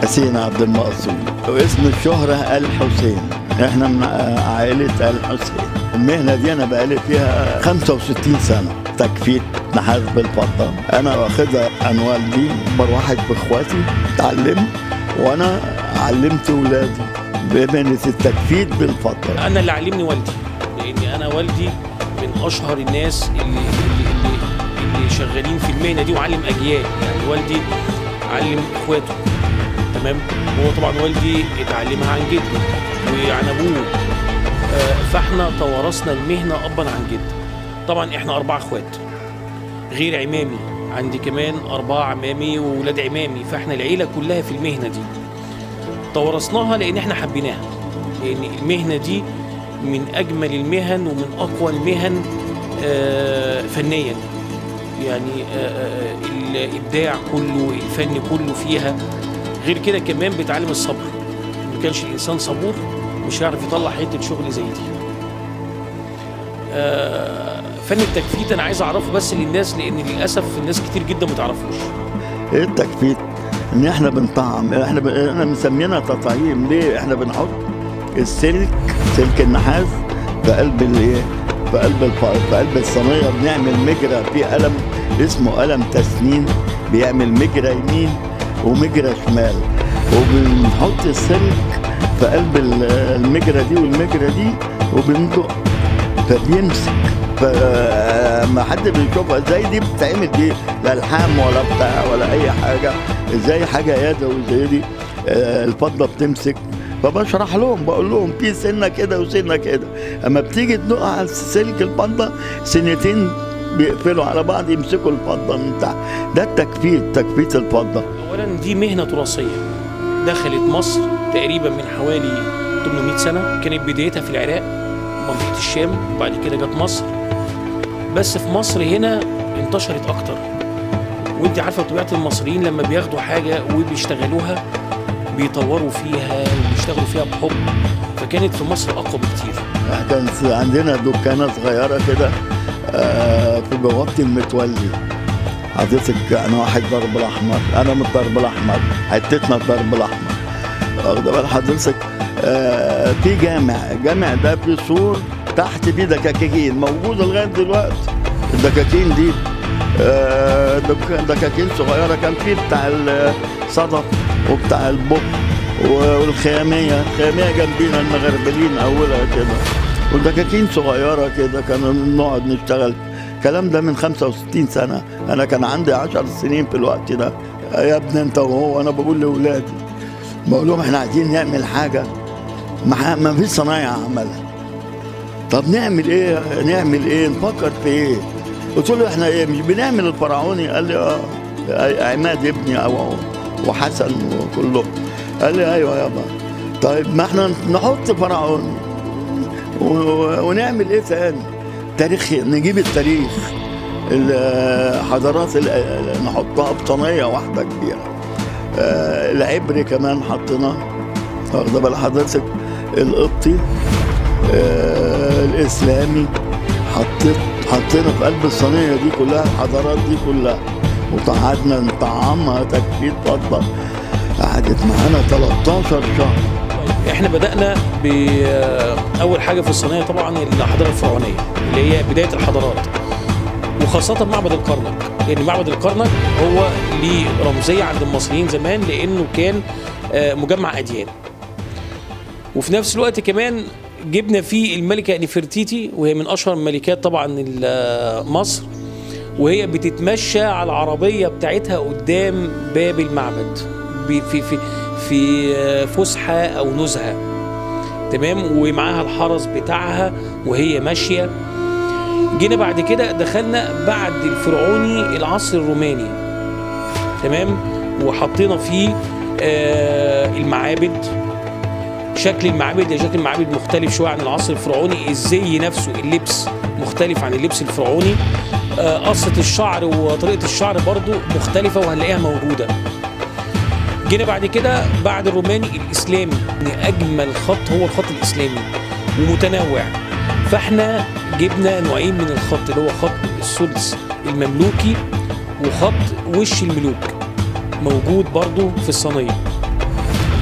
حسين عبد المقصود واسم الشهرة آل حسين احنا من عائلة آل حسين المهنة دي انا بقالي فيها 65 سنة تكفيت نحاس بالفضة انا واخدها عن والدي اكبر واحد باخواتي اتعلمت وانا علمت ولادي بمهنة التكفيت بالفضة انا اللي علمني والدي لان انا والدي من اشهر الناس اللي اللي اللي, اللي شغالين في المهنه دي وعلم اجيال يعني والدي علم اخواته تمام هو طبعا والدي اتعلمها عن جده وعن ابوه آه، فاحنا توارثنا المهنه ابا عن جد طبعا احنا اربع اخوات غير عمامي عندي كمان اربعه عمامي وولاد عمامي فاحنا العيله كلها في المهنه دي توارثناها لان احنا حبيناها لان المهنه دي من اجمل المهن ومن اقوى المهن آه، فنيا يعني آه، آه، الابداع كله الفن كله فيها غير كده كمان بتعلم الصبر ما كانش الانسان صبور مش هيعرف يطلع حته شغل زي دي آه، فن التجفيت انا عايز اعرفه بس للناس لان للاسف الناس كتير جدا ما تعرفوش ايه التكفيت ان اححنا بنطعم احنا ب... احنا مسمينها تطعيم ليه احنا بنحط السلك سلك النحاس في قلب الايه في قلب الف... في قلب الصينيه بنعمل مجرى فيه قلم اسمه قلم تسنين بيعمل مجرى يمين ومجرى شمال وبنحط السلك في قلب ال- المجرى دي والمجرى دي وبندق فبيمسك فما حد بيشوفها ازاي دي بتتعمل دي لا لحام ولا بتاع ولا اي حاجه ازاي حاجه يدوي زي دي آه، الفضه بتمسك فبشرح لهم بقول لهم في سنه كده وسنه كده اما بتيجي تنقع على سلك الفضه سنتين بيقفلوا على بعض يمسكوا الفضه من تحت ده التكفيت تكفيت الفضه اولا دي مهنه تراثيه دخلت مصر تقريبا من حوالي 800 سنه كانت بدايتها في العراق منطقه الشام وبعد كده جت مصر بس في مصر هنا انتشرت اكتر وانت عارفه طبيعه المصريين لما بياخدوا حاجه وبيشتغلوها بيطوروا فيها وبيشتغلوا فيها بحب فكانت في مصر اقوى بكتير كان عندنا دكانة صغيرة كده آه، في بوابة المتولي حضرتك أنا واحد ضرب الأحمر أنا من الضرب الأحمر حتتنا الضرب الأحمر واخد بال حضرتك آه، في جامع الجامع ده فيه سور تحت فيه دكاكين موجودة لغاية دلوقتي الدكاكين دي آه، دك- دكاكين صغيرة كان فيه بتاع الصدف وبتاع البق والخيامية الخيامية جنبينا المغربلين أولها كده ودكاكين صغيرة كده كنا نقعد نشتغل الكلام ده من 65 سنة أنا كان عندي 10 سنين في الوقت ده يا ابني أنت وهو أنا بقول لأولادي بقول لهم إحنا عايزين نعمل حاجة ما ما فيش صنايع عملها طب نعمل إيه نعمل إيه نفكر في إيه قلت له إحنا إيه مش بنعمل الفرعوني قال لي آه عماد ابني أو وحسن وكلهم قال لي أيوه يابا طيب ما إحنا نحط فرعوني و- ونعمل ايه تاني تاريخ نجيب التاريخ الحضارات ال- نحطها بصينيه واحده كبيره آه، العبري كمان حطيناه واخده بال حضرتك القبطي آه، الاسلامي حطيت حطينا في قلب الصينيه دي كلها الحضارات دي كلها وقعدنا نطعمها تكفيت فضه قعدت معانا 13 شهر احنا بدأنا بأول حاجة في الصينية طبعا الحضارة الفرعونية اللي هي بداية الحضارات وخاصة معبد الكرنك لأن معبد الكرنك هو ليه رمزية عند المصريين زمان لأنه كان آه، مجمع أديان وفي نفس الوقت كمان جبنا فيه الملكة نفرتيتي وهي من أشهر ملكات طبعا ال- مصر وهي بتتمشى على العربية بتاعتها قدام باب المعبد ب- في في في آه، فسحة أو نزهة تمام ومعاها الحرس بتاعها وهي ماشية جينا بعد كده دخلنا بعد الفرعوني العصر الروماني تمام وحطينا فيه آه المعابد شكل المعابد يا شكل المعابد مختلف شويه عن العصر الفرعوني الزي نفسه اللبس مختلف عن اللبس الفرعوني آه، قصة الشعر وطريقة الشعر برضو مختلفة وهنلاقيها موجودة جينا بعد كده بعد الروماني الإسلامي إن أجمل خط هو الخط الإسلامي ومتنوع فاحنا جبنا نوعين من الخط اللي هو خط السدس المملوكي وخط وش الملوك موجود برضو في الصينية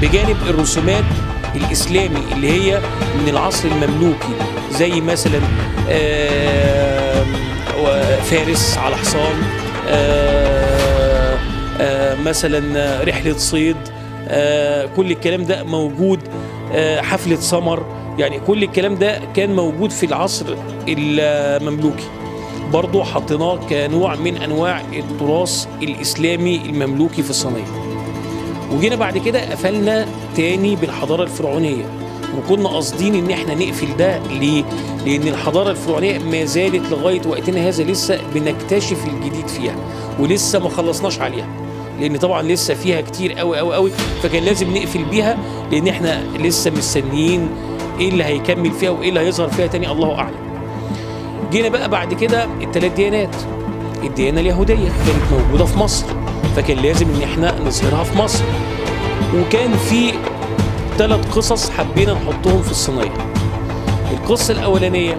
بجانب الرسومات الاسلامي اللي هي من العصر المملوكي زي مثلا آه، فارس على حصان آه، آه، مثلا رحله صيد آه، كل الكلام ده موجود آه، حفله سمر يعني كل الكلام ده كان موجود في العصر المملوكي برضه حطيناه كنوع من انواع التراث الاسلامي المملوكي في الصينيه وجينا بعد كده قفلنا تاني بالحضاره الفرعونيه وكنا قاصدين ان احنا نقفل ده ليه؟ لان الحضاره الفرعونيه ما زالت لغايه وقتنا هذا لسه بنكتشف الجديد فيها ولسه ما خلصناش عليها لان طبعا لسه فيها كتير قوي قوي قوي فكان لازم نقفل بيها لان احنا لسه مستنيين ايه اللي هيكمل فيها وايه اللي هيظهر فيها تاني الله اعلم جينا بقى بعد كده الثلاث ديانات الديانه اليهوديه كانت موجوده في مصر فكان لازم ان احنا نظهرها في مصر وكان في ثلاث قصص حبينا نحطهم في الصينيه القصه الاولانيه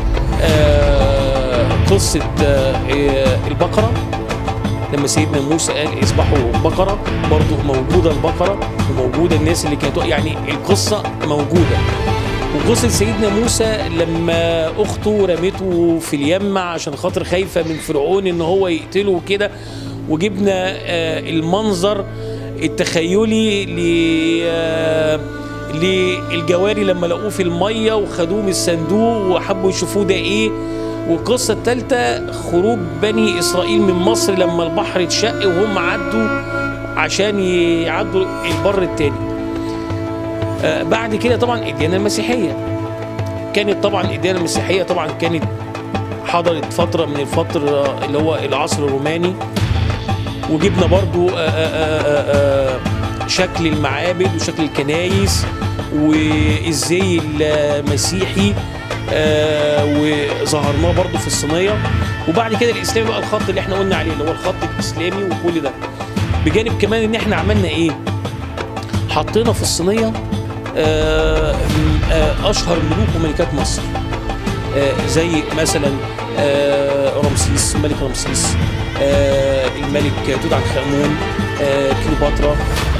آه قصه آه آه، البقره لما سيدنا موسى قال اذبحوا بقره برضو موجوده البقره وموجوده الناس اللي كانت يعني القصه موجوده وقصة سيدنا موسى لما أخته رمته في اليم عشان خاطر خايفة من فرعون إن هو يقتله وكده وجبنا آه، المنظر التخيلي ل آه، للجواري لما لقوه في المية وخدوه من الصندوق وحبوا يشوفوه ده إيه والقصة الثالثة خروج بني إسرائيل من مصر لما البحر اتشق وهم عدوا عشان يعدوا البر التاني آه، بعد كده طبعا الديانه المسيحيه كانت طبعا الديانه المسيحيه طبعا كانت حضرت فتره من الفتره اللي هو العصر الروماني وجبنا برضو آه، آه، آه، آه، شكل المعابد وشكل الكنايس والزي المسيحي آه، وظهرناه برضو في الصينيه وبعد كده الاسلامي بقى الخط اللي احنا قلنا عليه اللي هو الخط الاسلامي وكل ده بجانب كمان ان احنا عملنا ايه حطينا في الصينيه آه، آه، اشهر ملوك وملكات مصر آه، زي مثلا آه، رمسيس الملك رمسيس آه، الملك توت عنخ امون آه، كليوباترا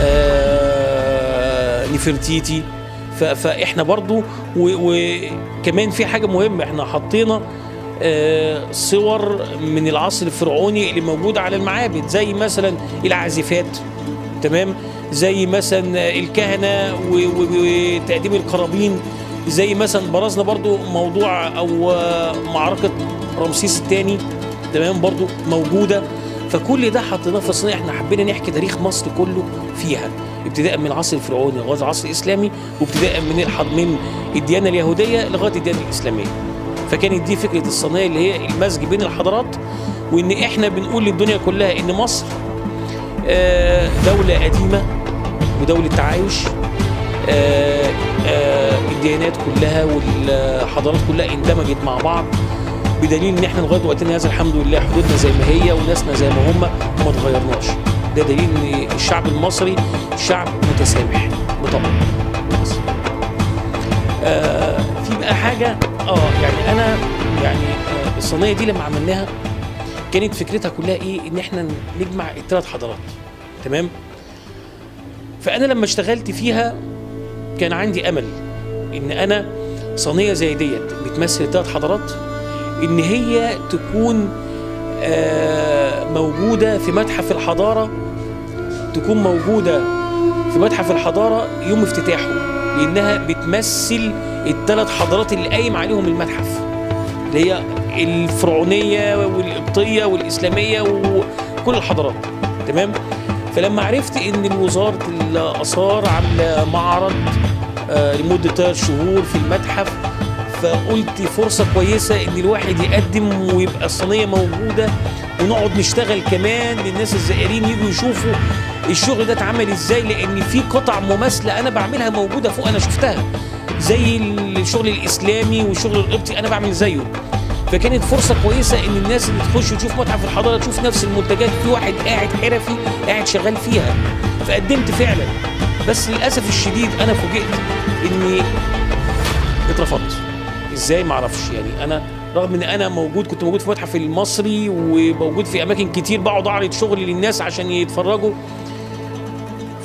آه، نفرتيتي ف- فاحنا برضو و- وكمان في حاجه مهمه احنا حطينا آه، صور من العصر الفرعوني اللي موجوده على المعابد زي مثلا العازفات تمام زي مثلا الكهنه و- و- وتقديم القرابين زي مثلا برزنا برضو موضوع او آه، معركه رمسيس الثاني تمام برضو موجوده فكل ده حطيناه في الصينيه احنا حبينا نحكي تاريخ مصر كله فيها ابتداء من العصر الفرعوني لغايه العصر الاسلامي وابتداء من الحض من الديانه اليهوديه لغايه الديانه الاسلاميه فكانت دي فكره الصينيه اللي هي المزج بين الحضارات وان احنا بنقول للدنيا كلها ان مصر آه، دولة قديمة ودولة تعايش آه، آه، الديانات كلها والحضارات كلها اندمجت مع بعض بدليل ان احنا لغايه وقتنا هذا الحمد لله حدودنا زي ما هي وناسنا زي ما هم وما اتغيرناش ده دليل ان الشعب المصري شعب متسامح بطبعه بس. آه في بقى حاجه اه يعني انا يعني آه الصينيه دي لما عملناها كانت فكرتها كلها ايه ان احنا نجمع الثلاث حضارات تمام فانا لما اشتغلت فيها كان عندي امل ان انا صينيه زي ديت بتمثل الثلاث حضارات ان هي تكون آه، موجوده في متحف الحضاره تكون موجوده في متحف الحضاره يوم افتتاحه لانها بتمثل الثلاث حضارات اللي قايم عليهم المتحف اللي هي الفرعونيه والقبطيه والاسلاميه وكل الحضارات تمام فلما عرفت ان وزاره الاثار عامله معرض آه، لمده ثلاث شهور في المتحف فقلت فرصه كويسه ان الواحد يقدم ويبقى الصينيه موجوده ونقعد نشتغل كمان للناس الزائرين يجوا يشوفوا الشغل ده اتعمل ازاي لان في قطع مماثله انا بعملها موجوده فوق انا شفتها زي الشغل الاسلامي والشغل القبطي انا بعمل زيه فكانت فرصه كويسه ان الناس اللي تخش تشوف متحف الحضاره تشوف نفس المنتجات في واحد قاعد حرفي قاعد شغال فيها فقدمت فعلا بس للاسف الشديد انا فوجئت اني اترفضت ازاي ما اعرفش يعني انا رغم ان انا موجود كنت موجود في المتحف المصري وموجود في اماكن كتير بقعد اعرض شغلي للناس عشان يتفرجوا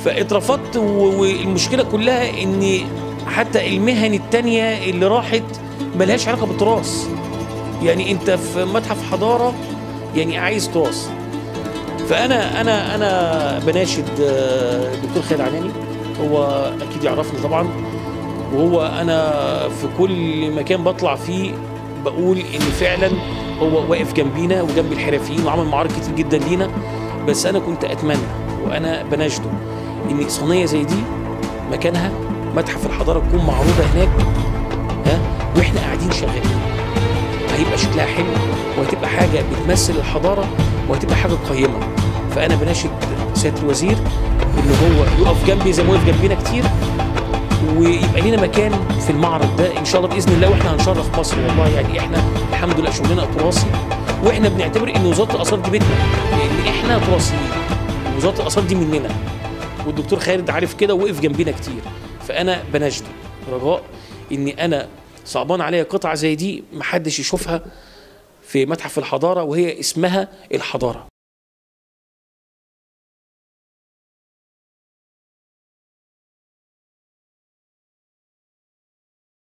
فاترفضت و- والمشكله كلها ان حتى المهن التانية اللي راحت ملهاش علاقه بالتراث يعني انت في متحف حضاره يعني عايز تراث فانا انا انا بناشد آه، الدكتور خالد عناني هو اكيد يعرفني طبعا وهو انا في كل مكان بطلع فيه بقول ان فعلا هو واقف جنبينا وجنب الحرفيين وعمل معارض كتير جدا لينا بس انا كنت اتمنى وانا بناشده ان صينيه زي دي مكانها متحف الحضاره تكون معروضه هناك ها واحنا قاعدين شغالين هيبقى شكلها حلو وهتبقى حاجه بتمثل الحضاره وهتبقى حاجه قيمه فانا بناشد سياده الوزير ان هو يقف جنبي زي ما وقف جنبينا كتير ويبقى لنا مكان في المعرض ده ان شاء الله باذن الله واحنا هنشرف مصر والله يعني احنا الحمد لله شغلنا تراثي واحنا بنعتبر ان وزاره الاثار دي بيتنا لان احنا تراثيين وزاره الاثار دي مننا والدكتور خالد عارف كده ووقف جنبينا كتير فانا بناشده رجاء اني انا صعبان عليا قطعه زي دي محدش يشوفها في متحف الحضاره وهي اسمها الحضاره